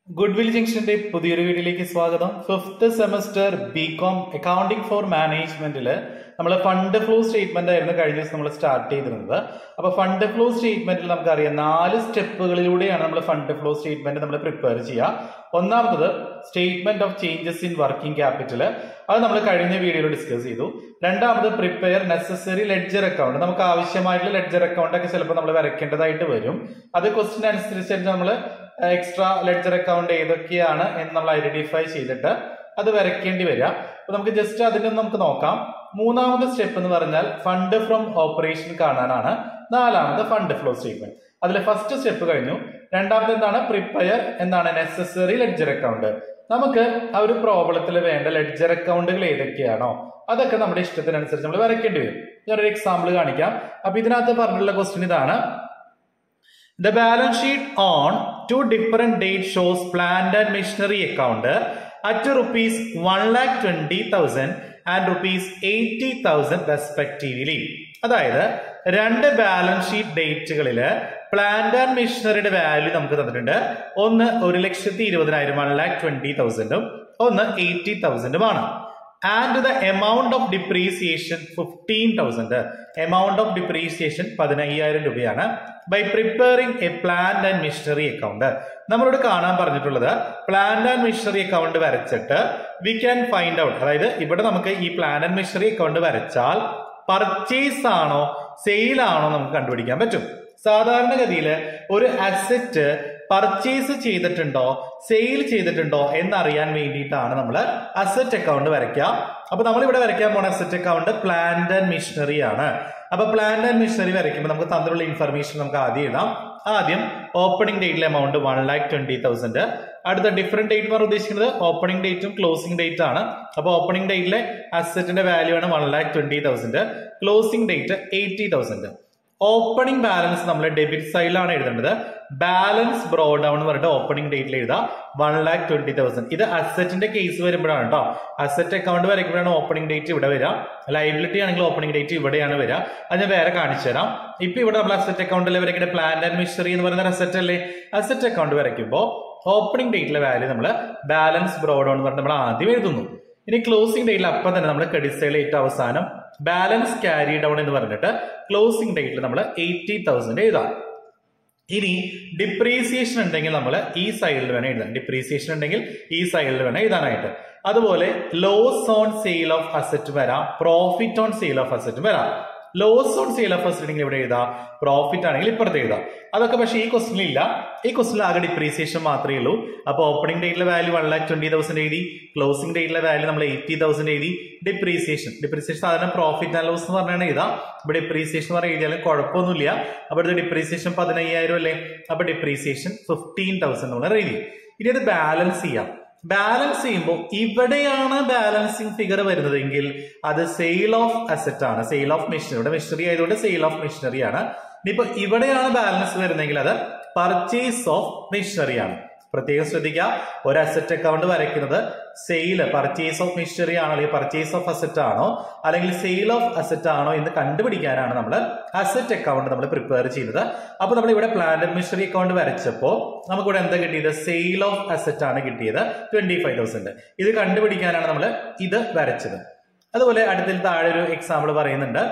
Good will ജംഗ്ഷന്റെ പുതിയൊരു വീഡിയോയിലേക്ക് സ്വാഗതം fifth semester B com accounting for മാനേജ്മെന്റില് നമ്മൾ ഫണ്ട് ഫ്ലോ സ്റ്റേറ്റ്മെന്റ് ആയിരുന്നു കഴിഞ്ഞ ദിവസം നമ്മൾ സ്റ്റാർട്ട് ചെയ്തിരുന്നത് അപ്പൊ ഫണ്ട് ഫ്ലോ സ്റ്റേറ്റ്മെന്റിൽ നമുക്കറിയാം നാല് സ്റ്റെപ്പുകളിലൂടെയാണ് നമ്മൾ ഫണ്ട് ഫ്ലോ സ്റ്റേറ്റ്മെന്റ് നമ്മൾ പ്രിപ്പയർ ചെയ്യുക ഒന്നാമത്തത് statement of changes in working capital അത് നമ്മൾ കഴിഞ്ഞ വീഡിയോയിൽ ഡിസ്കസ് ചെയ്തു രണ്ടാമത് പ്രിപ്പയർ നെസസറി ലെഡ്ജർ അക്കൗണ്ട് നമുക്ക് ആവശ്യമായിട്ടുള്ള ലെഡ്ജർ അക്കൗണ്ട് ഒക്കെ ചിലപ്പോൾ നമ്മൾ വരയ്ക്കേണ്ടതായിട്ട് വരും അത് ക്വസ്റ്റ്യൻ അനുസരിച്ച് നമ്മൾ എക്സ്ട്രാ ലെഡ്ജർ അക്കൗണ്ട് ഏതൊക്കെയാണ് എന്ന് നമ്മൾ ഐഡന്റിഫൈ ചെയ്തിട്ട് അത് വരയ്ക്കേണ്ടി വരിക അപ്പൊ നമുക്ക് ജസ്റ്റ് അതിൽ നമുക്ക് നോക്കാം മൂന്നാമത്തെ സ്റ്റെപ്പ് എന്ന് പറഞ്ഞാൽ ഫണ്ട് ഫ്രം ഓപ്പറേഷൻ കാണാനാണ് നാലാമത് ഫണ്ട് ഫ്ലോ സ്റ്റേറ്റ്മെന്റ് അതിൽ ഫസ്റ്റ് സ്റ്റെപ്പ് കഴിഞ്ഞു രണ്ടാമത്തെ എന്താണ് പ്രിപ്പയർ എന്താണ് നെസസറി ലെഡ്ജർ അക്കൗണ്ട് നമുക്ക് ആ ഒരു പ്രോബ്ലത്തിൽ വേണ്ട ലെഡ്ജർ അക്കൗണ്ടുകൾ ഏതൊക്കെയാണോ അതൊക്കെ നമ്മുടെ ഇഷ്ടത്തിനനുസരിച്ച് നമ്മൾ വരയ്ക്കേണ്ടി വരും ഞാനൊരു എക്സാമ്പിൾ കാണിക്കാം അപ്പൊ ഇതിനകത്ത് പറഞ്ഞിട്ടുള്ള ക്വസ്റ്റ്യൻ ഇതാണ് The balance sheet on two different dates shows plant and machinery account at rupees 1 lakh 20,000 and rupees 80,000 respectively. അതായത് രണ്ട് ബാലൻസ് ഷീറ്റ് ഡേറ്റുകളില് പ്ലാന്റ് ആൻഡ് മെഷീനറിയുടെ വാല്യൂ നമുക്ക് തന്നിട്ടുണ്ട് ഒന്ന് ഒരു ലക്ഷത്തി ഇരുപതിനായിരം വൺ ലാക്ക് ട്വന്റി തൗസൻഡും ഒന്ന് എയ്റ്റി തൗസൻഡുമാണ് and the amount of depreciation fifteen thousand amount of depreciation പതിനയ്യായിരം രൂപയാണ് by preparing a plant and machinery account നമ്മളോട് കാണാൻ പറഞ്ഞിട്ടുള്ളത് പ്ലാന്റ് ആൻഡ് മിഷണറി അക്കൗണ്ട് വരച്ചിട്ട് വി ക്യാൻ ഫൈൻഡ് ഔട്ട് അതായത് ഇവിടെ നമുക്ക് ഈ പ്ലാന്റ് ആൻഡ് മിഷണറി അക്കൗണ്ട് വരച്ചാൽ പർച്ചേസ് ആണോ സെയിൽ ആണോ നമുക്ക് കണ്ടുപിടിക്കാൻ പറ്റും സാധാരണഗതിയിൽ ഒരു അസറ്റ് പർച്ചേസ് ചെയ്തിട്ടുണ്ടോ സെയിൽ ചെയ്തിട്ടുണ്ടോ എന്നറിയാൻ വേണ്ടിയിട്ടാണ് നമ്മൾ അസറ്റ് അക്കൗണ്ട് വരയ്ക്കുക അപ്പൊ നമ്മൾ ഇവിടെ വരയ്ക്കാൻ പോണ asset account plant and machinery ആണ് അപ്പൊ പ്ലാന്റ് ആൻഡ് മിഷണറി വരയ്ക്കുമ്പോൾ നമുക്ക് തന്നിട്ടുള്ള ഇൻഫർമേഷൻ നമുക്ക് ആദ്യം എഴുതാം ആദ്യം ഓപ്പണിംഗ് ഡേറ്റിലെ amount one lakh twenty thousand അടുത്ത ഡിഫറെന്റ് ഡേറ്റ് എന്ന് ഉദ്ദേശിക്കുന്നത് ഓപ്പണിംഗ് ഡേറ്റും ക്ലോസിംഗ് ഡേറ്റ് ആണ് അപ്പോൾ ഓപ്പണിംഗ് ഡേറ്റിലെ അസറ്റിന്റെ വാല്യൂ ആണ് one lakh twenty thousand closing date eighty thousand opening balance നമ്മൾ ഡെബിറ്റ് സൈഡിലാണ് എഴുതേണ്ടത് ബാലൻസ് ബ്രോ ഡൗൺ എന്ന് പറഞ്ഞിട്ട് ഓപ്പണിംഗ് ഡേറ്റിൽ എഴുതാം വൺ ലാക്ക് ട്വന്റി തൗസൻഡ് ഇത് അസറ്റിന്റെ കേസ് വരുമ്പോഴാണ് കേട്ടോ അസറ്റ് അക്കൗണ്ട് വരയ്ക്കുമ്പോഴാണ് ഓപ്പണിംഗ് ഡേറ്റ് ഇവിടെ വരിക ലൈബിലിറ്റി ആണെങ്കിൽ ഓപ്പണിംഗ് ഡേറ്റ് ഇവിടെയാണ് വരിക അത് ഞാൻ വേറെ കാണിച്ചു തരാം ഇപ്പൊ ഇവിടെ നമ്മൾ അസറ്റ് അക്കൗണ്ടിൽ വരയ്ക്കുന്ന പ്ലാന്റ് ആൻഡ് മിഷറി എന്ന് പറയുന്ന അസറ്റ് അല്ലേ അസറ്റ് അക്കൗണ്ട് വരയ്ക്കുമ്പോൾ ഓപ്പണിംഗ് ഡേറ്റിലെ വാല്യൂ നമ്മൾ ബാലൻസ് ബ്രോ ഡൗൺ എന്ന് പറഞ്ഞിട്ട് നമ്മൾ ആദ്യം എഴുതുന്നു ഇനി ക്ലോസിംഗ് ഡേറ്റിൽ അപ്പം തന്നെ നമ്മൾ ക്രെഡിറ്റ് സൈഡിൽ ഏറ്റവും അവസാനം ബാലൻസ് ക്യാരി ഡൗൺ എന്ന് പറഞ്ഞിട്ട് ക്ലോസിംഗ് ഡേറ്റിൽ നമ്മൾ എയ്റ്റി തൗസൻഡ് എഴുതാം ഇനി ഡിപ്രീസിയേഷൻ ഉണ്ടെങ്കിൽ നമ്മൾ ഈ സൈഡിൽ വേണം എഴുതാൻ ഡിപ്രീസിയേഷൻ ഉണ്ടെങ്കിൽ ഈ സൈഡിൽ വേണം എഴുതാനായിട്ട് അതുപോലെ loss on sale of asset വരാം profit on sale of asset വരാം loss on sale of asset ഇവിടെ എഴുതാം പ്രോഫിറ്റ് ആണെങ്കിൽ ഇപ്പുറത്ത് എഴുതാം അതൊക്കെ പക്ഷേ ഈ ക്വസ്റ്റിനിൽ ഇല്ല ഈ ക്വസ്റ്റിനിൽ ആകെ ഡിപ്രീസിയേഷൻ മാത്രമേ ഉള്ളൂ അപ്പോൾ ഓപ്പണിംഗ് ഡേറ്റിലെ value one lakh twenty thousand എഴുതി ക്ലോസിംഗ് ഡേറ്റിലെ വാല്യൂ നമ്മൾ എയ്റ്റി തൗസൻഡ് എഴുതി ഡിപ്രീസിയേഷൻ ഡിപ്രീസിയേഷൻ സാധാരണ പ്രോഫിറ്റ് ആൻഡ് ലോസ് എന്ന് പറഞ്ഞാണ് എഴുതാം ഇവിടെ ഡിപ്രീസിയേഷൻ എന്ന് പറഞ്ഞാൽ എഴുതിയാലും കുഴപ്പമൊന്നുമില്ല അപ്പോൾ ഇത് ഡിപ്രീസിയേഷൻ പതിനയ്യായിരം അല്ലേ അപ്പോൾ ഡിപ്രീസിയേഷൻ ഫിഫ്റ്റീൻ തൗസൻഡ് നമ്മൾ എഴുതി ഇനി അത് ബാലൻസ് ചെയ്യാം ബാലൻസ് ചെയ്യുമ്പോൾ ഇവിടെയാണ് ബാലൻസിങ് ഫിഗർ വരുന്നതെങ്കിൽ അത് സെയിൽ ഓഫ് അസറ്റ് ആണ് സെയിൽ ഓഫ് മെഷീനറി ഇവിടെ മെഷീനറി ആയതുകൊണ്ട് സെയിൽ ഓഫ് മെഷീനറി ആണ് ഇനിയിപ്പോ ഇവിടെയാണ് ബാലൻസ് വരുന്നതെങ്കിൽ അത് പർച്ചേസ് ഓഫ് മെഷീനറി ആണ് പ്രത്യേകം ശ്രദ്ധിക്കുക ഒരു അസറ്റ് അക്കൗണ്ട് വരയ്ക്കുന്നത് സെയിൽ പർച്ചേസ് ഓഫ് മെഷീനറി ആണോ അല്ലെങ്കിൽ പർച്ചേസ് ഓഫ് അസറ്റ് ആണോ അല്ലെങ്കിൽ സെയിൽ ഓഫ് അസറ്റ് ആണോ എന്ന് കണ്ടുപിടിക്കാനാണ് നമ്മൾ അസറ്റ് അക്കൗണ്ട് നമ്മൾ പ്രിപ്പയർ ചെയ്യുന്നത് അപ്പൊ നമ്മൾ ഇവിടെ പ്ലാന്റ് മെഷീനറി അക്കൗണ്ട് വരച്ചപ്പോൾ നമുക്കിവിടെ എന്താ കിട്ടിയത് സെയിൽ ഓഫ് അസറ്റ് ആണ് കിട്ടിയത് ട്വന്റി ഫൈവ് തൗസൻഡ് ഇത് കണ്ടുപിടിക്കാനാണ് നമ്മൾ ഇത് വരച്ചത് അതുപോലെ അടുത്തിൽ താഴെ ഒരു എക്സാമ്പിൾ പറയുന്നുണ്ട്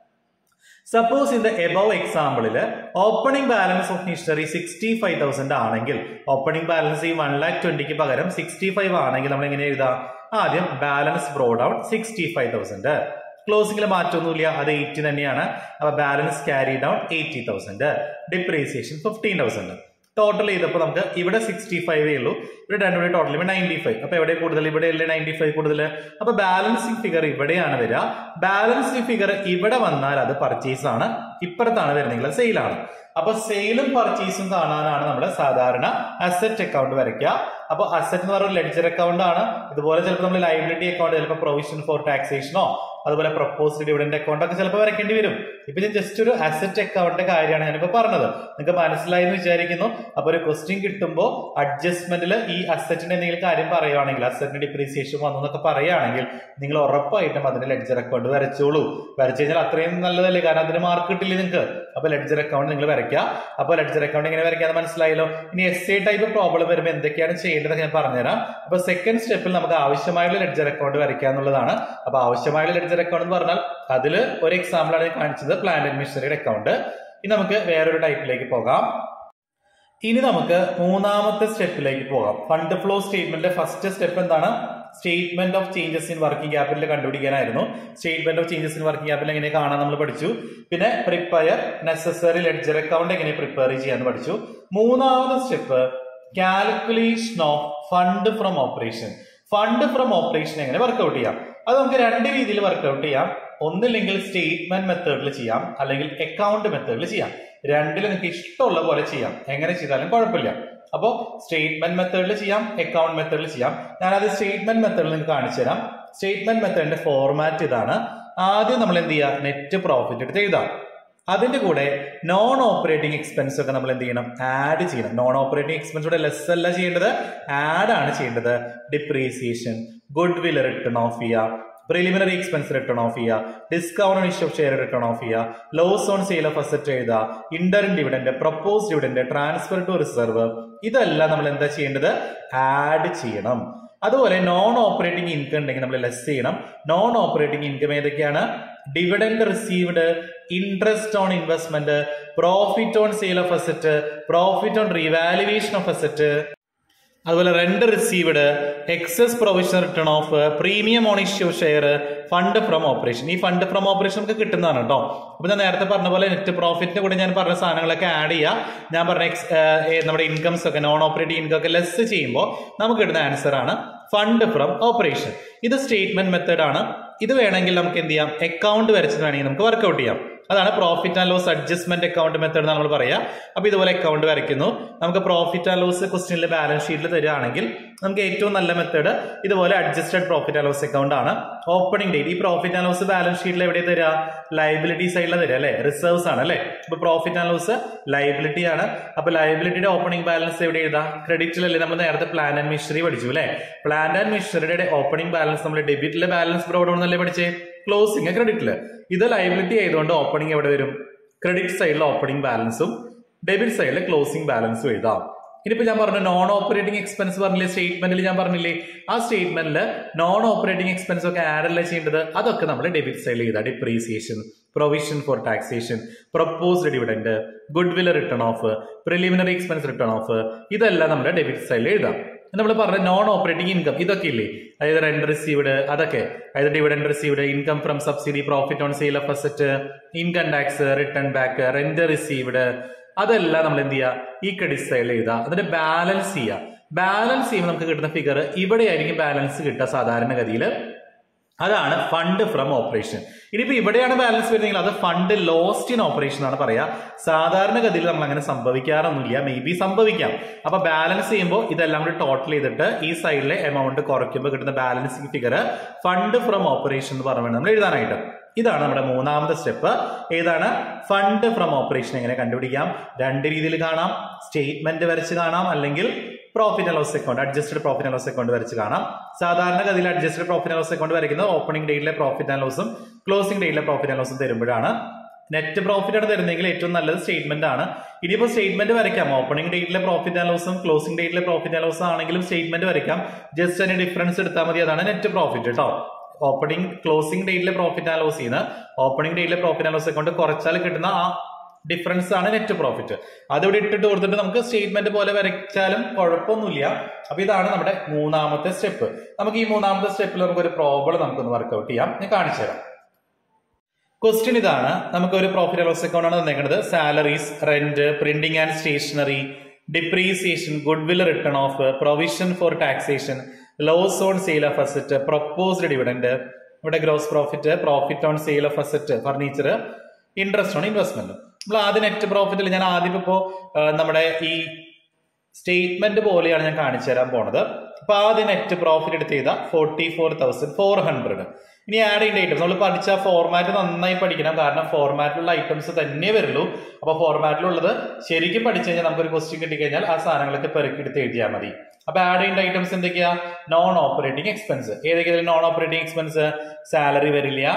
സപ്പോസ് ഇൻ ദ എബവ് എക്സാമ്പിളിൽ opening balance of machinery sixty five thousand ആണെങ്കിൽ ഓപ്പണിംഗ് ബാലൻസ് ഈ വൺ ലാക്ക് ട്വന്റിക്ക് പകരം സിക്സ്റ്റി ഫൈവ് ആണെങ്കിൽ നമ്മൾ എങ്ങനെ എഴുതാം ആദ്യം balance brought down sixty five thousand ക്ലോസിംഗിൽ മാറ്റമൊന്നുമില്ല അത് എയ്റ്റി തന്നെയാണ് അപ്പൊ balance carry down eighty thousand depreciation fifteen thousand total ചെയ്തപ്പോൾ നമുക്ക് ഇവിടെ സിക്സ്റ്റി ഫൈവേ ഉള്ളൂ ഇവിടെ രണ്ടും കൂടി ടോട്ടൽ ഇവിടെ നയൻറ്റി ഫൈവ് അപ്പൊ എവിടെ കൂടുതൽ ഇവിടെ അല്ലേ നയൻറ്റി ഫൈവ് കൂടുതൽ അപ്പൊ ബാലൻസിങ് ഫിഗർ ഇവിടെയാണ് വരിക ബാലൻസിങ് ഫിഗർ ഇവിടെ വന്നാൽ അത് പർച്ചേസ് ആണ് ഇപ്പുറത്താണ് വരുന്നെങ്കിൽ സെയിലാണ് അപ്പൊ സെയിലും പർച്ചേസും കാണാനാണ് നമ്മൾ സാധാരണ അസറ്റ് അക്കൗണ്ട് വരയ്ക്കുക അപ്പൊ അസറ്റ് എന്ന് പറയുന്ന ലെഡ്ജർ അക്കൗണ്ട് ആണ് ഇതുപോലെ ചിലപ്പോൾ നമ്മൾ ലൈബിലിറ്റി അക്കൗണ്ട് ചിലപ്പോൾ പ്രൊവിഷൻ ഫോർ ടാക്സേഷനോ അതുപോലെ പ്രപ്പോസ്ഡ് ഡിവിഡന്റ് അക്കൗണ്ട് ഒക്കെ ചിലപ്പോൾ വരയ്ക്കേണ്ടി വരും ഇപ്പൊ ഞാൻ ജസ്റ്റ് ഒരു അസറ്റ് അക്കൗണ്ടിന്റെ കാര്യമാണ് ഞാനിപ്പോ പറഞ്ഞത് നിങ്ങൾക്ക് മനസ്സിലായി എന്ന് വിചാരിക്കുന്നു അപ്പൊ ഒരു ക്വസ്റ്റ്യൻ കിട്ടുമ്പോൾ അഡ്ജസ്റ്റ്മെന്റിൽ ഈ അസറ്റിന്റെ എന്തെങ്കിലും കാര്യം പറയുകയാണെങ്കിൽ അസറ്റിന്റെ ഡിപ്രീസിയേഷൻ വന്നു എന്നൊക്കെ പറയുകയാണെങ്കിൽ നിങ്ങൾ ഉറപ്പായിട്ടും അതിന് ലെഡ്ജർ അക്കൗണ്ട് വരച്ചോളൂ വരച്ചു കഴിഞ്ഞാൽ അത്രയും നല്ലതല്ലേ കാരണം അതിന് മാർക്ക് കിട്ടില്ല നിങ്ങൾക്ക് അപ്പൊ ലെഡ്ജർ അക്കൗണ്ട് നിങ്ങൾ വരയ്ക്കുക അപ്പൊ ലെഡ്ജർ അക്കൗണ്ട് എങ്ങനെ വരയ്ക്കാന്ന് മനസ്സിലായല്ലോ ഇനി എസ് എ ടൈപ്പ് പ്രോബ്ലം വരുമ്പോൾ എന്തൊക്കെയാണ് ചെയ്യേണ്ടത് ഞാൻ പറഞ്ഞുതരാം അപ്പൊ സെക്കൻഡ് സ്റ്റെപ്പിൽ നമുക്ക് ആവശ്യമായുള്ള ലെഡ്ജർ അക്കൗണ്ട് വരയ്ക്കുക എന്നുള്ളതാണ് അപ്പൊ ആവശ്യമായുള്ള ലെഡ്ജർ അക്കൗണ്ട് എന്ന് പറഞ്ഞാൽ അതിൽ ഒരു എക്സാമ്പിൾ ആണ് ഞാൻ കാണിച്ചത് പ്ലാന്റ് ആൻഡ് മിഷനറിയുടെ അക്കൗണ്ട് ഇനി നമുക്ക് വേറൊരു ടൈപ്പിലേക്ക് പോകാം ഇനി നമുക്ക് മൂന്നാമത്തെ സ്റ്റെപ്പിലേക്ക് പോകാം ഫണ്ട് ഫ്ലോ സ്റ്റേറ്റ്മെന്റിന്റെ ഫസ്റ്റ് സ്റ്റെപ്പ് എന്താണ് statement of changes in working capital കണ്ടുപിടിക്കാനായിരുന്നു statement of changes in working capital എങ്ങനെ കാണാൻ നമ്മൾ പഠിച്ചു പിന്നെ പ്രിപ്പയർ നെസസറി ലെഡ്ജർ അക്കൗണ്ട് എങ്ങനെ പ്രിപ്പയർ ചെയ്യാൻ പഠിച്ചു മൂന്നാമത്തെ step calculation of fund from operation fund from operation എങ്ങനെ വർക്ക്ഔട്ട് ചെയ്യാം അത് നമുക്ക് രണ്ട് രീതിയിൽ വർക്ക്ഔട്ട് ചെയ്യാം ഒന്നില്ലെങ്കിൽ സ്റ്റേറ്റ്മെന്റ് മെത്തേഡിൽ ചെയ്യാം അല്ലെങ്കിൽ അക്കൗണ്ട് മെത്തേഡിൽ ചെയ്യാം രണ്ടിൽ നിങ്ങൾക്ക് ഇഷ്ടമുള്ള പോലെ ചെയ്യാം എങ്ങനെ ചെയ്താലും കുഴപ്പമില്ല അപ്പോൾ സ്റ്റേറ്റ്മെന്റ് മെത്തേഡിൽ ചെയ്യാം അക്കൗണ്ട് മെത്തേഡിൽ ചെയ്യാം ഞാനത് സ്റ്റേറ്റ്മെന്റ് മെത്തേഡിൽ നിങ്ങൾക്ക് കാണിച്ചു തരാം സ്റ്റേറ്റ്മെന്റ് മെത്തേഡിന്റെ ഫോർമാറ്റ് ഇതാണ് ആദ്യം നമ്മൾ എന്ത് ചെയ്യുക നെറ്റ് പ്രോഫിറ്റ് എടുത്ത് എഴുതാം അതിന്റെ കൂടെ നോൺ ഓപ്പറേറ്റിംഗ് എക്സ്പെൻസ് ഒക്കെ നമ്മൾ എന്ത് ചെയ്യണം ആഡ് ചെയ്യണം നോൺ ഓപ്പറേറ്റിംഗ് എക്സ്പെൻസ് കൂടെ ലെസ് അല്ല ചെയ്യേണ്ടത് ആഡ് ആണ് ചെയ്യേണ്ടത് depreciation goodwill written off ചെയ്യുക പ്രിലിമിനറി എക്സ്പെൻസ് റിട്ടേൺ ഓഫ് ചെയ്യുക discount issue of share written off ചെയ്യുക loss on sale of asset എഴുതുക interim dividend propose dividend transfer to reserve ഇതെല്ലാം നമ്മൾ എന്താ ചെയ്യേണ്ടത് ആഡ് ചെയ്യണം അതുപോലെ നോൺ ഓപ്പറേറ്റിംഗ് ഇൻകം ഉണ്ടെങ്കിൽ നമ്മൾ ലെസ് ചെയ്യണം നോൺ ഓപ്പറേറ്റിംഗ് ഇൻകം ഏതൊക്കെയാണ് dividend received interest on investment profit on sale of asset profit on revaluation of asset അതുപോലെ rent received excess provision written off premium on issue share fund from operation ഈ fund from operation നമുക്ക് കിട്ടുന്നതാണ് കേട്ടോ അപ്പൊ ഞാൻ നേരത്തെ പറഞ്ഞ പോലെ നെറ്റ് പ്രോഫിറ്റിന്റെ കൂടെ ഞാൻ പറഞ്ഞ സാധനങ്ങളൊക്കെ ആഡ് ചെയ്യുക ഞാൻ പറഞ്ഞ ex- ഏർ നമ്മുടെ ഇൻകംസ് ഒക്കെ നോൺ ഓപ്പറേറ്റിംഗ് ഇൻകം ഒക്കെ ലെസ് ചെയ്യുമ്പോൾ നമുക്ക് കിട്ടുന്ന ആൻസർ ആണ് ഫണ്ട് ഫ്രം ഓപ്പറേഷൻ ഇത് സ്റ്റേറ്റ്മെന്റ് മെത്തേഡ് ആണ് ഇത് വേണമെങ്കിൽ നമുക്ക് എന്ത് ചെയ്യാം അക്കൗണ്ട് വരച്ചിട്ട് വേണമെങ്കിൽ നമുക്ക് വർക്ക്ഔട്ട് ചെയ്യാം അതാണ് profit and loss adjustment account method നമ്മൾ പറയാ അപ്പൊ ഇതുപോലെ അക്കൗണ്ട് വരയ്ക്കുന്നു നമുക്ക് പ്രോഫിറ്റ് ആൻഡ് ലോസ് ക്വസ്റ്റ്യനിൽ ബാലൻസ് ഷീറ്റിൽ തരികയാണെങ്കിൽ നമുക്ക് ഏറ്റവും നല്ല മെത്തേഡ് ഇതുപോലെ adjusted profit and loss account ആണ് ഓപ്പണിംഗ് ഡേറ്റ് ഈ പ്രോഫിറ്റ് ആൻഡ് ലോസ് ബാലൻസ് ഷീറ്റിൽ എവിടെ തരിക ലൈബിലിറ്റി സൈഡിൽ തരിക അല്ലെ റിസർവ്സ് ആണ് അല്ലെ ഇപ്പൊ പ്രോഫിറ്റ് ആൻഡ് ലോസ് ലൈബിലിറ്റി ആണ് അപ്പൊ ലൈബിലിറ്റിയുടെ ഓപ്പണിംഗ് ബാലൻസ് എവിടെ എഴുതാം ക്രെഡിറ്റിലല്ലേ നമ്മൾ നേരത്തെ പ്ലാൻ ആൻഡ് മിഷറി പഠിച്ചു അല്ലെ പ്ലാൻ ആൻഡ് മിഷറിയുടെ ഓപ്പണിംഗ് ബാലൻസ് നമ്മൾ ഡെബിറ്റിലെ ബാലൻസ് ബ്രോഡ് എന്നല്ലേ പഠിച്ചേ ക്ലോസിംഗ് ക്രെഡിറ്റില് ഇത് ലൈബിലിറ്റി ആയതുകൊണ്ട് ഓപ്പണിംഗ് എവിടെ വരും ക്രെഡിറ്റ് സൈഡിൽ ഓപ്പണിംഗ് ബാലൻസും ഡെബിറ്റ് സൈഡിൽ ക്ലോസിംഗ് ബാലൻസും എഴുതാം ഇനിയിപ്പോ ഞാൻ പറഞ്ഞു നോൺ ഓപ്പറേറ്റിംഗ് എക്സ്പെൻസ് പറഞ്ഞില്ലേ സ്റ്റേറ്റ്മെന്റിൽ ഞാൻ പറഞ്ഞില്ലേ ആ സ്റ്റേറ്റ്മെന്റിൽ നോൺ ഓപ്പറേറ്റിംഗ് എക്സ്പെൻസ് ഒക്കെ ആഡ് അല്ലേ ചെയ്യേണ്ടത് അതൊക്കെ നമ്മൾ ഡെബിറ്റ് സൈഡിൽ ചെയ്താൽ depreciation provision for taxation proposed dividend goodwill written off preliminary expense written off ഇതെല്ലാം നമ്മുടെ ഡെബിറ്റ് സൈഡിൽ എഴുതാം നമ്മൾ പറഞ്ഞ നോൺ ഓപ്പറേറ്റിംഗ് ഇൻകം ഇതൊക്കെ ഇല്ലേ അതായത് റെന്റ് റിസീവ്ഡ് അതൊക്കെ അതായത് dividend received income from subsidy profit on sale of asset income tax written back rent received അതെല്ലാം നമ്മൾ എന്ത് ചെയ്യുക ഈ ക്രെഡിറ്റ് സൈഡിൽ എഴുതുക അതിന്റെ ബാലൻസ് ചെയ്യുക ബാലൻസ് ചെയ്യുമ്പോൾ നമുക്ക് കിട്ടുന്ന ഫിഗർ ഇവിടെയായിരിക്കും ബാലൻസ് കിട്ടുക സാധാരണഗതിയിൽ അതാണ് ഫണ്ട് ഫ്രം ഓപ്പറേഷൻ ഇനിയിപ്പോ ഇവിടെയാണ് ബാലൻസ് വരുന്നതെങ്കിൽ അത് ഫണ്ട് ലോസ്റ്റ് ഇൻ ഓപ്പറേഷൻ ആണ് പറയാ സാധാരണഗതിയിൽ നമ്മൾ അങ്ങനെ സംഭവിക്കാറൊന്നുമില്ല മേ ബി സംഭവിക്കാം അപ്പൊ ബാലൻസ് ചെയ്യുമ്പോൾ ഇതെല്ലാം കൂടി ടോട്ടൽ ചെയ്തിട്ട് ഈ സൈഡിലെ എമൗണ്ട് കുറയ്ക്കുമ്പോൾ കിട്ടുന്ന balancing figure fund from operation എന്ന് പറഞ്ഞു നമ്മൾ എഴുതാനായിട്ട് ഇതാണ് നമ്മുടെ മൂന്നാമത്തെ സ്റ്റെപ്പ് ഏതാണ് ഫണ്ട് ഫ്രം ഓപ്പറേഷൻ എങ്ങനെ കണ്ടുപിടിക്കാം രണ്ട് രീതിയിൽ കാണാം സ്റ്റേറ്റ്മെന്റ് വരച്ച് കാണാം അല്ലെങ്കിൽ profit and loss account adjusted profit and loss account വരച്ച് കാണാം സാധാരണഗതിയിൽ adjusted profit and loss account വരയ്ക്കുന്നത് ഓപ്പണിംഗ് ഡേറ്റിലെ പ്രോഫിറ്റ് ആൻഡ് ലോസും ക്ലോസിംഗ് ഡേറ്റിലെ പ്രോഫിറ്റ് ആൻഡ് ലോസും തരുമ്പോഴാണ് നെറ്റ് പ്രോഫിറ്റ് ആണ് തരുന്നതെങ്കിൽ ഏറ്റവും നല്ലത് സ്റ്റേറ്റ്മെന്റ് ആണ് ഇനിയിപ്പോൾ സ്റ്റേറ്റ്മെന്റ് വരയ്ക്കാം ഓപ്പണിംഗ് ഡേറ്റിലെ പ്രോഫിറ്റ് ആൻഡ് ലോസും ക്ലോസിംഗ് ഡേറ്റിലെ പ്രോഫിറ്റ് ആൻഡ് ലോസും ആണെങ്കിലും സ്റ്റേറ്റ്മെന്റ് വരയ്ക്കാം ജസ്റ്റ് അതിന്റെ ഡിഫറൻസ് എടുത്താൽ മതി അതാണ് നെറ്റ് പ്രോഫിറ്റ് കേട്ടോ ഓപ്പണിംഗ് ക്ലോസിംഗ് ഡേറ്റിലെ പ്രോഫിറ്റ് ആൻഡ് ലോസ് ചെയ്യുന്ന ഓപ്പണിംഗ് ഡേറ്റിലെ പ്രോഫിറ്റ് ആൻഡ് ലോസ് അക്കൗണ്ട് കുറച്ചാൽ കിട്ടുന്ന ആ ഡിഫറൻസ് ആണ് നെറ്റ് പ്രോഫിറ്റ് അതിവിടെ ഇട്ടിട്ട് കൊടുത്തിട്ട് നമുക്ക് സ്റ്റേറ്റ്മെന്റ് പോലെ വരച്ചാലും കുഴപ്പമൊന്നുമില്ല അപ്പൊ ഇതാണ് നമ്മുടെ മൂന്നാമത്തെ സ്റ്റെപ്പ് നമുക്ക് ഈ മൂന്നാമത്തെ സ്റ്റെപ്പിൽ നമുക്ക് ഒരു പ്രോബ്ലം നമുക്കൊന്ന് വർക്ക്ഔട്ട് ചെയ്യാം ഞാൻ കാണിച്ചു തരാം ക്വസ്റ്റ്യൻ ഇതാണ് നമുക്ക് ഒരു പ്രോഫിറ്റ് ലോസ് അക്കൗണ്ട് ആണ് തന്നേക്കുന്നത് salaries rent printing and stationery depreciation goodwill written off provision for taxation loss on sale of asset proposed dividend ഇവിടെ gross profit profit on sale of asset furniture interest on investment നമ്മൾ ആദ്യം net പ്രോഫിറ്റിൽ ഞാൻ ആദ്യം ഇപ്പോ ആ, നമ്മുടെ ഈ statement പോലെയാണ് ഞാൻ കാണിച്ചു തരാൻ പോണത് അപ്പൊ ആദ്യം നെറ്റ് പ്രോഫിറ്റ് എടുത്ത് ചെയ്ത forty four thousand four hundred ഇനി ആഡ് ചെയ്യേണ്ട ഐറ്റംസ് നമ്മൾ പഠിച്ച ഫോർമാറ്റ് നന്നായി പഠിക്കണം കാരണം ഫോർമാറ്റിലുള്ള ഐറ്റംസ് തന്നെ വരുള്ളൂ അപ്പൊ ഫോർമാറ്റിലുള്ളത് ശരിക്കും പഠിച്ചു കഴിഞ്ഞാൽ നമുക്കൊരു ക്വസ്റ്റ്യൻ കിട്ടിക്കഴിഞ്ഞാൽ ആ സാധനങ്ങളൊക്കെ പെറുക്കിയെടുത്ത് എഴുതിയാൽ മതി അപ്പൊ ആഡ് ചെയ്യേണ്ട ഐറ്റംസ് എന്തൊക്കെയാ നോൺ ഓപ്പറേറ്റിംഗ് എക്സ്പെൻസ് ഏതൊക്കെയാണ് നോൺ ഓപ്പറേറ്റിംഗ് എക്സ്പെൻസ് സാലറി വരില്ല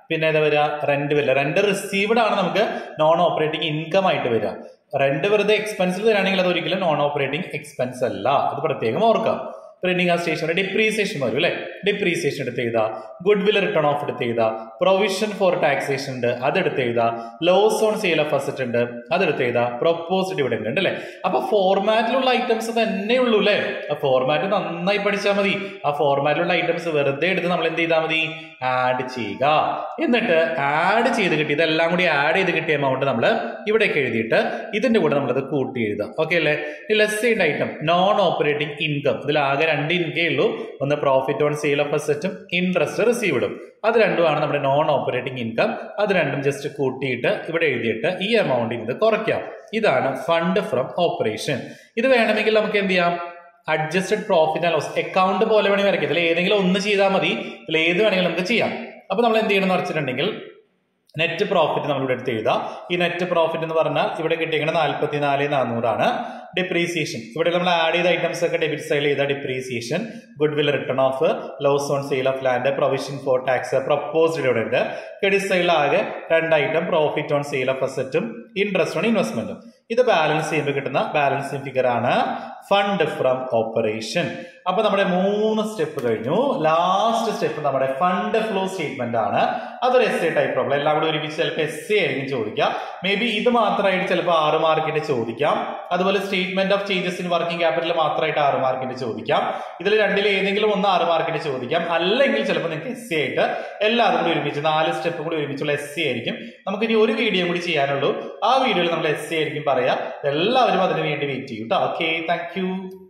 പിന്നെ ഏതാ വരിക റെന്റ് വരില്ല റെന്റ് റിസീവ്ഡ് ആണ് നമുക്ക് നോൺ ഓപ്പറേറ്റിംഗ് ഇൻകം ആയിട്ട് വരിക റെന്റ് വെറുതെ എക്സ്പെൻസിൽ തരാണെങ്കിൽ അത് ഒരിക്കലും നോൺ ഓപ്പറേറ്റിംഗ് എക്സ്പെൻസ് അല്ല അത് പ്രത്യേകം ഓർക്കാം പ്രിന്റിംഗ് ആ സ്റ്റേഷനറി ഡിപ്രീസിയേഷൻ വരും അല്ലെ ഡിപ്രീസിയേഷൻ എടുത്ത് എഴുതാ ഗുഡ് വിൽ റിട്ടേൺ ഓഫ് എടുത്ത് എഴുതാ പ്രൊവിഷൻ ഫോർ ടാക്സേഷൻ ഉണ്ട് അതെടുത്ത് എഴുതാ loss on sale of asset ഉണ്ട് അതെടുത്ത് എഴുതാ പ്രൊപ്പോസ്ഡ് ഡിവിഡൻഡ് ഉണ്ട് അല്ലെ അപ്പൊ ഫോർമാറ്റിലുള്ള ഐറ്റംസ് തന്നെ ഉള്ളൂ അല്ലെ ആ ഫോർമാറ്റ് നന്നായി പഠിച്ചാൽ മതി ആ ഫോർമാറ്റിലുള്ള ഐറ്റംസ് വെറുതെ എടുത്ത് നമ്മൾ എന്ത് ചെയ്താൽ മതി ആഡ് ചെയ്യുക എന്നിട്ട് ആഡ് ചെയ്ത് കിട്ടി ഇതെല്ലാം കൂടി ആഡ് ചെയ്ത് കിട്ടിയ എമൗണ്ട് നമ്മൾ ഇവിടേക്ക് എഴുതിയിട്ട് ഇതിന്റെ കൂടെ നമ്മളത് കൂട്ടി എഴുതാം ഓക്കെ അല്ലേ less side item non operating income ഇതിൽ ആകെ രണ്ട് ഇൻകേ ഉള്ളൂ ഒന്ന് പ്രോഫിറ്റ് ഓൺ സെയിൽ ഓഫ് അസറ്റും ഇൻട്രസ്റ്റ് റിസീവ്ഡും അത് രണ്ടുമാണ് നമ്മുടെ നോൺ ഓപ്പറേറ്റിംഗ് ഇൻകം അത് രണ്ടും ജസ്റ്റ് കൂട്ടിയിട്ട് ഇവിടെ എഴുതിയിട്ട് ഈ എമൗണ്ടിൽ ഇത് കുറയ്ക്കാം ഇതാണ് ഫണ്ട് ഫ്രം ഓപ്പറേഷൻ ഇത് വേണമെങ്കിൽ നമുക്ക് എന്ത് ചെയ്യാം adjusted profit and loss account പോലെ വേണമെങ്കിൽ വരയ്ക്കാം ഇതിൽ ഏതെങ്കിലും ഒന്ന് ചെയ്താൽ മതി ഇതിൽ ഏത് വേണമെങ്കിലും നമുക്ക് ചെയ്യാം അപ്പൊ നമ്മൾ എന്ത് ചെയ്യണം എന്ന് വെച്ചിട്ടുണ്ടെങ്കിൽ നെറ്റ് പ്രോഫിറ്റ് നമ്മൾ ഇവിടെ എടുത്ത് എഴുതാം ഈ നെറ്റ് പ്രോഫിറ്റ് എന്ന് പറഞ്ഞാൽ ഇവിടെ കിട്ടിയിരിക്കുന്നത് നാൽപ്പത്തി നാല് നാനൂറാണ് ഡിപ്രീസിയേഷൻ ഇവിടെ നമ്മൾ ആഡ് ചെയ്ത ഐറ്റംസ് ഒക്കെ ഡെബിറ്റ് സൈഡിൽ ചെയ്ത depreciation goodwill written off loss on sale of land provision for tax proposed ഇവിടെ ഉണ്ട് ക്രെഡിറ്റ് സൈഡിൽ ആകെ രണ്ട് item profit on sale of അസറ്റും ഇൻട്രസ്റ്റ് ഓൺ ഇൻവെസ്റ്റ്മെന്റും ഇത് ബാലൻസ് ചെയ്യുമ്പോൾ കിട്ടുന്ന ബാലൻസിങ് ഫിഗർ ആണ് ഫണ്ട് ഫ്രം ഓപ്പറേഷൻ അപ്പൊ നമ്മുടെ മൂന്ന് സ്റ്റെപ്പ് കഴിഞ്ഞു ലാസ്റ്റ് സ്റ്റെപ്പ് നമ്മുടെ ഫണ്ട് ഫ്ലോ സ്റ്റേറ്റ്മെന്റ് ആണ് അതൊരു എസ് എ ടൈപ്പ് പ്രോബ്ലം എല്ലാം കൂടെ ഒരുമിച്ച് ചിലപ്പോൾ എസ് എ ആയിരിക്കും ചോദിക്കാം മേ ബി ഇത് മാത്രമായിട്ട് ചിലപ്പോൾ ആറ് മാർക്കിന്റെ ചോദിക്കാം അതുപോലെ statement of changes in working capital മാത്രമായിട്ട് ആറ് മാർക്കിന്റെ ചോദിക്കാം ഇതിൽ രണ്ടിൽ ഏതെങ്കിലും ഒന്ന് ആറ് മാർക്കിന്റെ ചോദിക്കാം അല്ലെങ്കിൽ ചിലപ്പോൾ നിങ്ങൾക്ക് എസ് സി ആയിട്ട് എല്ലാവരും കൂടി ഒരുമിച്ച് നാല് സ്റ്റെപ്പ് കൂടി ഒരുമിച്ചുള്ള എസ് സി ആയിരിക്കും നമുക്ക് ഇനി ഒരു വീഡിയോ കൂടി ചെയ്യാനുള്ളൂ ആ വീഡിയോയിൽ നമ്മൾ എസ് സി ആയിരിക്കും പറയാം എല്ലാവരും അതിന് വേണ്ടി വെയിറ്റ് ചെയ്യും കേട്ടോ ഓക്കെ താങ്ക് യു